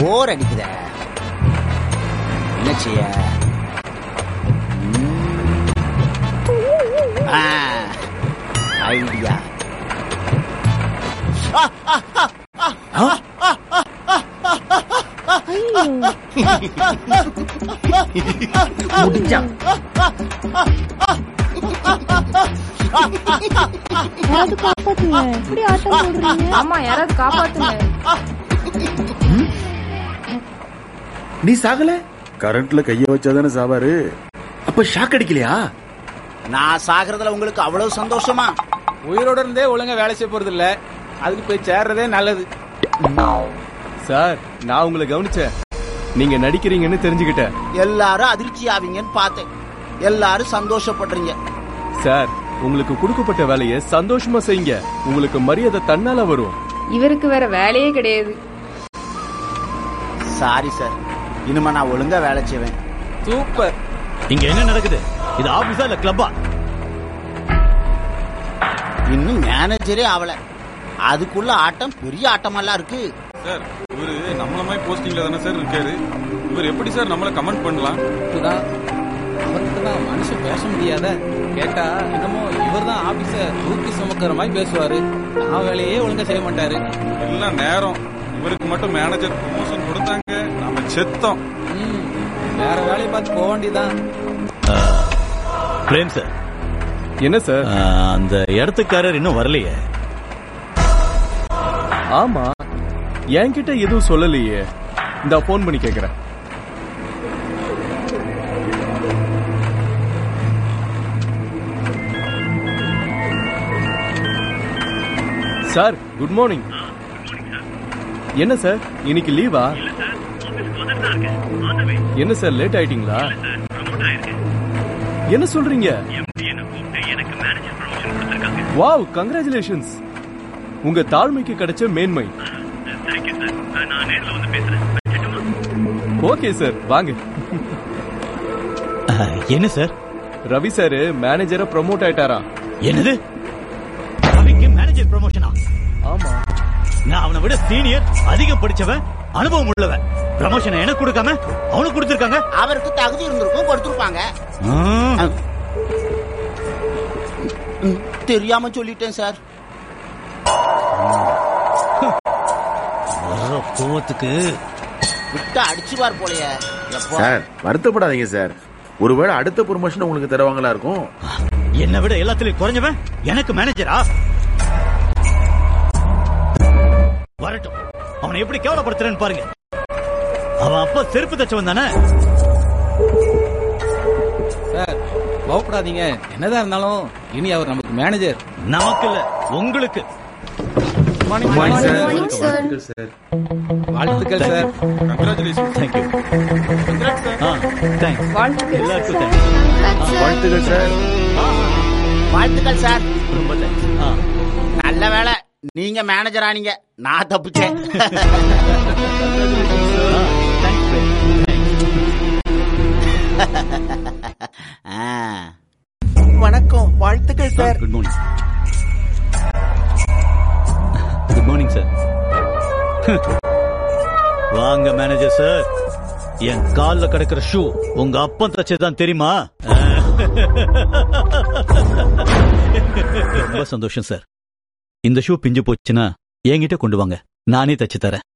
போர் அடிக்குதே என்ன செய்ய ம். ஆ, ஐடியா முடிச்சான் யாராவது காப்பாத்துங்க இப்படி ஆட்டம் போடுறீங்க ஆமா யாராவது காப்பாத்துங்க நீ சாகல கரண்ட்ல கைய வச்சாதானே சாவாரு அப்ப ஷாக் அடிக்கலையா நான் சாகிறதுல உங்களுக்கு அவ்வளவு சந்தோஷமா உயிரோட இருந்தே ஒழுங்கா வேலை செய்ய போறது இல்ல அதுக்கு போய் சேர்றதே நல்லது சார் நான் உங்களை கவனிச்சேன் நீங்க நடிக்கிறீங்கன்னு தெரிஞ்சுக்கிட்டேன் எல்லாரும் அதிர்ச்சி ஆவீங்கன்னு பார்த்தேன் எல்லாரும் சந்தோஷப்படுறீங்க சார் உங்களுக்கு கொடுக்கப்பட்ட வேலையை சந்தோஷமா செய்யுங்க உங்களுக்கு மரியாதை தன்னால வரும் இவருக்கு வேற வேலையே கிடையாது சாரி சார் இனிமே நான் ஒழுங்கா வேலை செய்வேன் சூப்பர் இங்க என்ன நடக்குது இது ஆபீஸா இல்ல கிளப்பா இன்னும் மேனேஜரே ஆவல அதுக்குள்ள ஆட்டம் பெரிய ஆட்டமெல்லாம் இருக்கு சார் இவரு நம்மள மாதிரி போஸ்டிங்ல தானே சார் இருக்காரு இவர் எப்படி சார் நம்மள கமெண்ட் பண்ணலாம் இதுதான் அவர்கிட்ட தான் மனுஷன் பேச முடியாத கேட்டா என்னமோ இவர் தான் ஆபீஸ தூக்கி சுமக்கிற மாதிரி பேசுவாரு நான் வேலையே ஒழுங்கா செய்ய மாட்டாரு எல்லாம் நேரம் இவருக்கு மட்டும் மேனேஜர் ப்ரமோஷன் கொடுத்தாங்க நாம செத்தோம் ம், வேற வேலையை பார்த்து போக வேண்டியதான் பிரேம் சார் என்ன சார் ஆ, அந்த இடத்துக்காரர் இன்னும் வரலையே ஆமா என்கிட்ட எதுவும் சொல்லலையே இந்த போன் பண்ணி கேக்குறேன் சார் குட் மார்னிங் என்ன சார் இன்னைக்கு லீவா என்ன சார் லேட் ஆயிட்டீங்களா என்ன சொல்றீங்க வாவ் கங்க்ராச்சுலேஷன்ஸ் உங்க தாழ்மைக்கு கிடைச்ச மேன்மை ஓகே சார் வாங்க ஆ, என்ன சார் ரவி சார் மேனேஜரா ப்ரோமோட் ஆயிட்டாரா என்னது ரவிக்கு மேனேஜர் ப்ரமோஷனா ஆமா நான் அவனை விட சீனியர் அதிகம் படிச்சவன் அனுபவம் உள்ளவன் ப்ரமோஷனை எனக்கு கொடுக்காம அவனுக்கு கொடுத்திருக்காங்க அவருக்கு தகுதி இருந்திருக்கும் கொடுத்துருப்பாங்க ஆ, ம், தெரியாம சொல்லிட்டேன் சார் வர்ற கோவத்துக்கு விட்டா அடிச்சுவார் போலயே எப்போ சார் வருத்தப்படாதீங்க சார் ஒருவேளை அடுத்த ப்ரொமோஷன் உங்களுக்கு தருவாங்களா இருக்கும் என்னை விட எல்லாத்துலயும் குறைஞ்சவன் எனக்கு மேனேஜரா வரட்டும் அவனை எப்படி கேவலப்படுத்துறேன்னு பாருங்க அவன் அப்பா செருப்பு தச்சவன் தானே சார் கோவப்படாதீங்க என்னதான் இருந்தாலும் இனி அவர் நமக்கு மேனேஜர் நமக்கு இல்ல உங்களுக்கு வாழ்த்துக்கள் சார் வாழ்த்துக்கள் சார் கங்க்ராச்சுலேஷன் தேங்க்யூ ஆ தேங்க்ஸ் வாழ்த்துக்கள் எல்லாருக்கும் தேங்க்ஸ் வாழ்த்துக்கள் சார் வாழ்த்துக்கள் சார் ரொம்ப தேங்க்ஸ் ஆ நல்ல வேலை நீங்க மேனேஜர் ஆனீங்க நான் தப்பிச்சேன் தேங்க்ஸ் ஆ. வணக்கம் வாழ்த்துக்கள் sir good morning good morning sir வாங்க மேனேஜர் சார் என் கால்ல கிடக்கிற ஷூ உங்க அப்பன் தச்சதுதான் தெரியுமா ரொம்ப சந்தோஷம் சார் இந்த ஷூ பிஞ்சு போச்சுன்னா என்கிட்ட கொண்டு வாங்க நானே தச்சு தரேன்